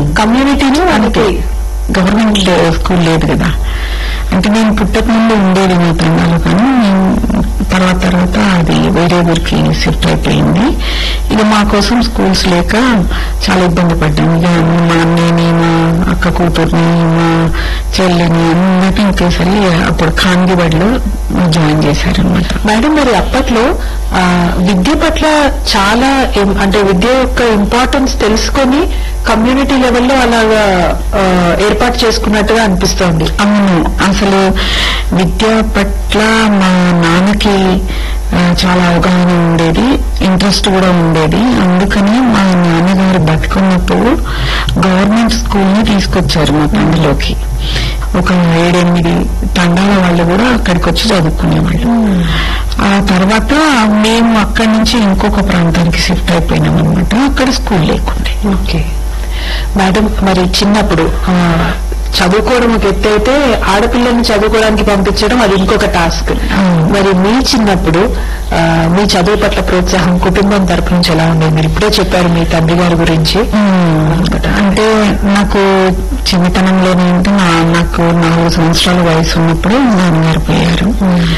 కమ్యూనిటీని అంతే మనకి government school లేదు కదా అంటే నేను పుట్టక ముందు ఉండేది మా తండాలో కానీ నేను తర్వాత తర్వాత అది వేరే ఊరికి షిఫ్ట్ అయిపోయింది ఇక మా కోసం స్కూల్స్ లేక చాలా ఇబ్బంది పడ్డాను ఇక మా అన్నయ్యని మా అక్క కూతుర్ని మా చెల్లిని అందరినీ ఒకేసారి అప్పుడు ఖాన్గిబడిలో జాయిన్ చేశారనమాట మేడం మరి అప్పట్లో ఆ, విద్య పట్ల చాలా ఎం- అంటే విద్య యొక్క ఇంపార్టెన్స్ తెలుసుకొని కమ్యూనిటీ లెవెల్లో అలాగా ఆ, ఏర్పాటు చేసుకున్నట్టుగా అనిపిస్తోంది అవును అసలు విద్య పట్ల మా నాన్నకి ఆ, చాలా అవగాహన ఉండేది ఇంట్రెస్ట్ కూడా ఉండేది అందుకని మా నాన్నగారు బతుకున్నప్పుడు గవర్నమెంట్ స్కూల్ ని తీసుకొచ్చారు మా తండ్రిలోకి ఒక ఏడెనిమిది తండాల వాళ్ళు కూడా అక్కడికి వచ్చి చదువుకునేవాళ్ళు ఆ తర్వాత మేము అక్కడి నుంచి ఇంకొక ప్రాంతానికి షిఫ్ట్ అయిపోయినాం అనమాట అక్కడ స్కూల్ లేకుండే ఓకే మేడం మరి చిన్నప్పుడు ఆ, చదువుకోవడం ఒక ఎత్తు అయితే ఆడపిల్లల్ని చదువుకోవడానికి పంపించడం అది ఇంకొక టాస్క్ అవును. మరి మీ చిన్నప్పుడు ఆ, మీ చదువు పట్ల ప్రోత్సాహం కుటుంబం తరపు నుంచి ఎలా ఉండేది మీరు ఇప్పుడే చెప్పారు మీ తండ్రి గారి గురించి మ్మ్. అంటే నాకు చిన్నతనంలోనే అంటే నా- నాకు నాలుగు సంవత్సరాల వయసు ఉన్నప్పుడు నాన్నగారు పోయారు